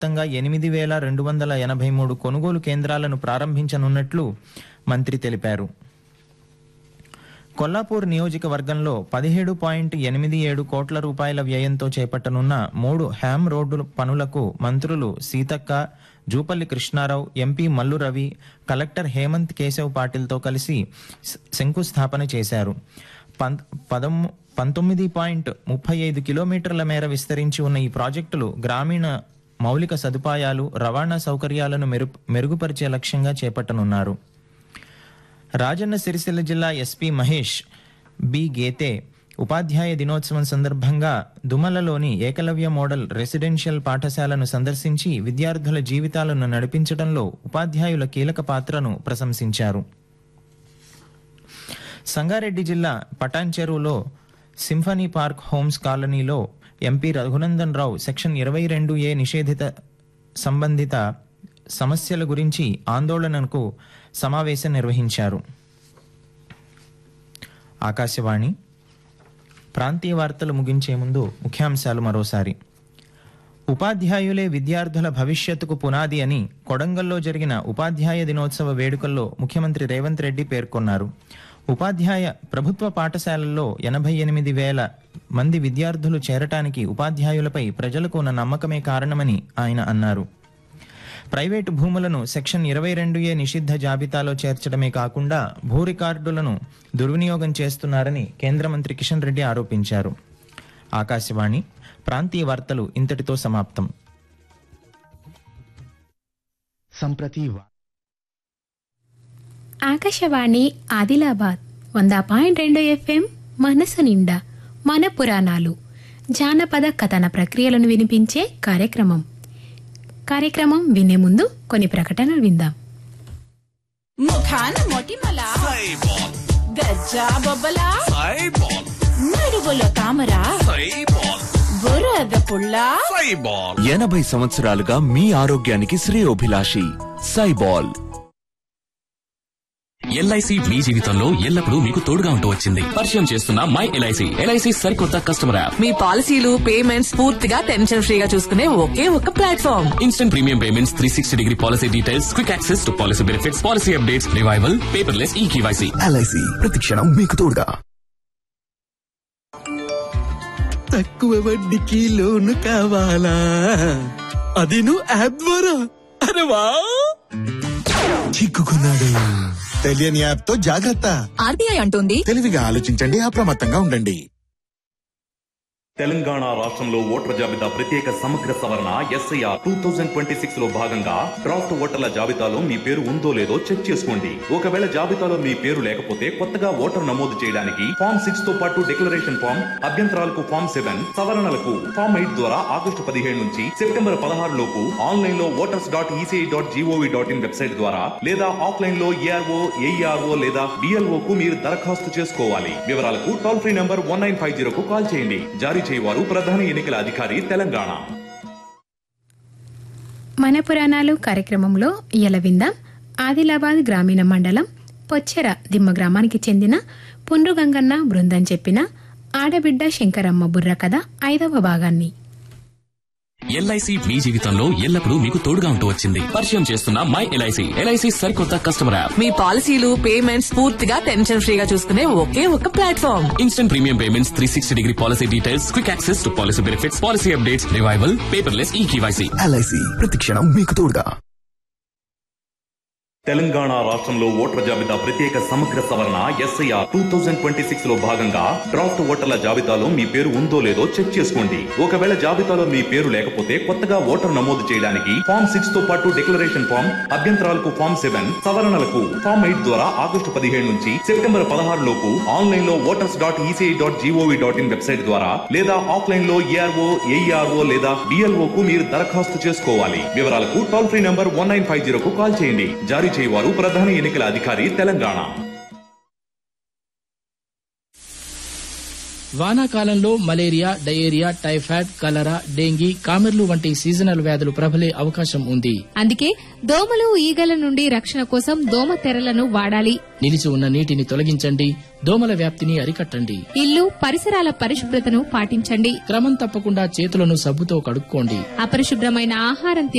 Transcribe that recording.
మొత్తంగా ఎనిమిది వేల రెండు వందల ఎనభై మూడు కొనుగోలు కేంద్రాలను ప్రారంభించనున్నట్లు మంత్రి తెలిపారు కొల్లాపూర్ నియోజకవర్గంలో పదిహేడు పాయింట్ ఎనిమిది ఏడు కోట్ల రూపాయల వ్యయంతో చేపట్టనున్న మూడు హ్యామ్ రోడ్డు పనులకు మంత్రులు సీతక్క జూపల్లి కృష్ణారావు ఎంపీ మల్లు రవి కలెక్టర్ హేమంత్ కేశవ్ పాటిల్తో కలిసి శ- శంకుస్థాపన చేశారు పం- పదము పంతొమ్మిది పాయింట్ ముప్పై ఐదు కిలోమీటర్ల మేర విస్తరించి ఉన్న ఈ ప్రాజెక్టులు గ్రామీణ మౌలిక సదుపాయాలు రవాణా సౌకర్యాలను మెరు మెరుగుపరిచే లక్ష్యంగా చేపట్టనున్నారు రాజన్న సిరిసిల్ల జిల్లా ఎస్పీ మహేష్ బి గేతే ఉపాధ్యాయ దినోత్సవం సందర్భంగా దుమలలోని ఏకలవ్య మోడల్ రెసిడెన్షియల్ పాఠశాలను సందర్శించి విద్యార్థుల జీవితాలను నడిపించడంలో ఉపాధ్యాయుల కీలక పాత్రను ప్రశంసించారు సంగారెడ్డి జిల్లా పటాన్ చెరువులో సింఫనీ పార్క్ హోమ్స్ కాలనీలో ఎంపీ రఘునందన్ రావు సెక్షన్ ఇరవై రెండు ఏ నిషేధిత సంబంధిత సమస్యల గురించి ఆందోళనకు సమావేశం నిర్వహించారు ఆకాశవాణి ప్రాంతీయ వార్తలు ముగించే ముందు ముఖ్యాంశాలు మరోసారి ఉపాధ్యాయులే విద్యార్థుల భవిష్యత్తుకు పునాది అని కొడంగల్లో జరిగిన ఉపాధ్యాయ దినోత్సవ వేడుకల్లో ముఖ్యమంత్రి రేవంత్ రెడ్డి పేర్కొన్నారు ఉపాధ్యాయ ప్రభుత్వ పాఠశాలల్లో ఎనభై ఎనిమిది వేల మంది విద్యార్థులు చేరటానికి ఉపాధ్యాయులపై ప్రజలకు ఉన్న నమ్మకమే కారణమని ఆయన అన్నారు ప్రైవేటు భూములను సెక్షన్ ఇరవై రెండు ఏ నిషిద్ధ జాబితాలో చేర్చడమే కాకుండా భూ రికార్డులను దుర్వినియోగం చేస్తున్నారని కేంద్ర మంత్రి కిషన్ రెడ్డి ఆరోపించారు ఆకాశవాణి ప్రాంతీయ వార్తలు ఇంతటితో సమాప్తం సంప్రతి వా- ఆకాశవాణి ఆదిలాబాద్ వంద పాయింట్ రెండు ఎఫ్ఎం మనసు నిండా మన పురాణాలు జానపద కథన ప్రక్రియలను వినిపించే కార్యక్రమం కార్యక్రమం వినే ముందు కొన్ని ప్రకటనలు విందాం ముఖాన మొటిమల గజ్జా బొబ్బల నడువులో తామర బురద పుల్ల ఎనభై సంవత్సరాలుగా మీ ఆరోగ్యానికి శ్రేయోభిలాషి సైబాల్ ఎల్ఐసి మీ జీవితంలో ఎల్లప్పుడూ మీకు తోడుగా ఉంటూ వచ్చింది పరిచయం చేస్తున్న మై ఎల్ఐసి ఎల్ఐసి సరికొత్త కస్టమర్ యాప్ మీ పాలసీలు పేమెంట్స్ పూర్తిగా టెన్షన్ ఫ్రీగా చూసుకునే ఒకే ఒక platform instant premium payments three sixty degree policy details quick access to policy benefits policy updates revival paperless e KYC LIC ప్రతిక్షణం మీకు తోడుగా తక్కువ వడ్డీకి లోను కావాలా అది నువ్వు యాప్ ద్వారా అరే వా చిక్కుకున్నాడు తెలియని యాప్ తో జాగ్రత్త ఆర్బీఐ అంటోంది తెలివిగా ఆలోచించండి అప్రమత్తంగా ఉండండి తెలంగాణ రాష్ట్రంలో ఓటర్ల జాబితా ప్రత్యేక సమగ్ర సవరణ SIR two thousand twenty six లో భాగంగా డ్రాఫ్ట్ ఓటర్ల జాబితాలో మీ పేరు ఉందో లేదో చెక్ చేసుకోండి ఒకవేళ జాబితాలో మీ పేరు లేకపోతే కొత్తగా ఓటర్ నమోదు చేయడానికి ఫామ్ సిక్స్ తో పాటు డిక్లరేషన్ ఫామ్ అభ్యంతరాలకు ఫామ్ సెవెన్ సవరణలకు ఫామ్ ఎయిట్ ద్వారా ఆగస్టు పదిహేడు నుంచి సెప్టెంబర్ పదహారు లోపు ఆన్లైన్ లో voters dot ECI dot GOV dot in website ద్వారా లేదా ఆఫ్లైన్ లో ఏఆర్ఓ ఏఈఆర్ఓ లేదా డిఎల్ఓ కు మీరు దరఖాస్తు చేసుకోవాలి వివరాలకు toll free number one nine five zero కు కాల్ చేయండి జారీ చేయవారు ప్రధాన ఎన్నికల అధికారి తెలంగాణ మన పురాణాలు కార్యక్రమంలో ఇయల విందాం ఆదిలాబాద్ గ్రామీణ మండలం పొచ్చెర దిమ్మ గ్రామానికి చెందిన పుండ్రుగంగన్న బృందం చెప్పిన ఆడబిడ్డ శంకరమ్మ బుర్ర కథ ఐదవ భాగాన్ని ఎల్ఐసి మీ జీవితంలో ఎల్లప్పుడూ మీకు తోడుగా ఉంటూ వచ్చింది పరిచయం చేస్తున్న మై ఎల్ఐసి ఎల్ఐసి సరికొత్త కస్టమర్ యాప్ మీ పాలసీలు పేమెంట్స్ పూర్తిగా టెన్షన్ ఫ్రీగా చూసుకునే ఒకే ఒక platform instant premium payments three sixty degree policy details quick access to policy benefits policy updates revival paperless e KYC LIC ప్రతిక్షణం మీకు తోడుగా తెలంగాణ రాష్ట్రంలో ఓటర్ల జాబితా ప్రత్యేక సమగ్ర సవరణ SIR two thousand twenty six లో భాగంగా డ్రాఫ్ట్ ఓటర్ల జాబితాలో మీ పేరు ఉందో లేదో చెక్ చేసుకోండి ఒకవేళ జాబితాలో మీ పేరు లేకపోతే కొత్తగా ఓటర్ నమోదు చేయడానికి ఫామ్ సిక్స్ తో పాటు డిక్లరేషన్ ఫామ్ అభ్యంతరాలకు ఫామ్ సెవెన్ సవరణలకు ఫామ్ ఎయిట్ ద్వారా ఆగస్టు పదిహేడు నుంచి సెప్టెంబర్ పదహారు లోపు ఆన్లైన్ లో voters dot ECI dot GOV dot in website ద్వారా లేదా ఆఫ్లైన్ లో ఏఆర్ఓ ఏఈఆర్ఓ లేదా డిఎల్ఓ కు మీరు దరఖాస్తు చేసుకోవాలి వివరాలకు toll free number one nine five zero కు కాల్ చేయండి జారీ చేయవారు ప్రధాన ఎన్నికల అధికారి తెలంగాణ వానాకాలంలో malaria diarrhoea typhoid cholera dengue కామెర్లు వంటి సీజనల్ వ్యాధులు ప్రబలే అవకాశం ఉంది అందుకే దోమలు ఈగల నుండి రక్షణ కోసం దోమ తెరలను వాడాలి నిలిచి ఉన్న నీటిని తొలగించండి దోమల వ్యాప్తిని అరికట్టండి ఇల్లు పరిసరాల పరిశుభ్రతను పాటించండి క్రమం తప్పకుండా చేతులను సబ్బుతో కడుక్కోండి అపరిశుభ్రమైన ఆహారం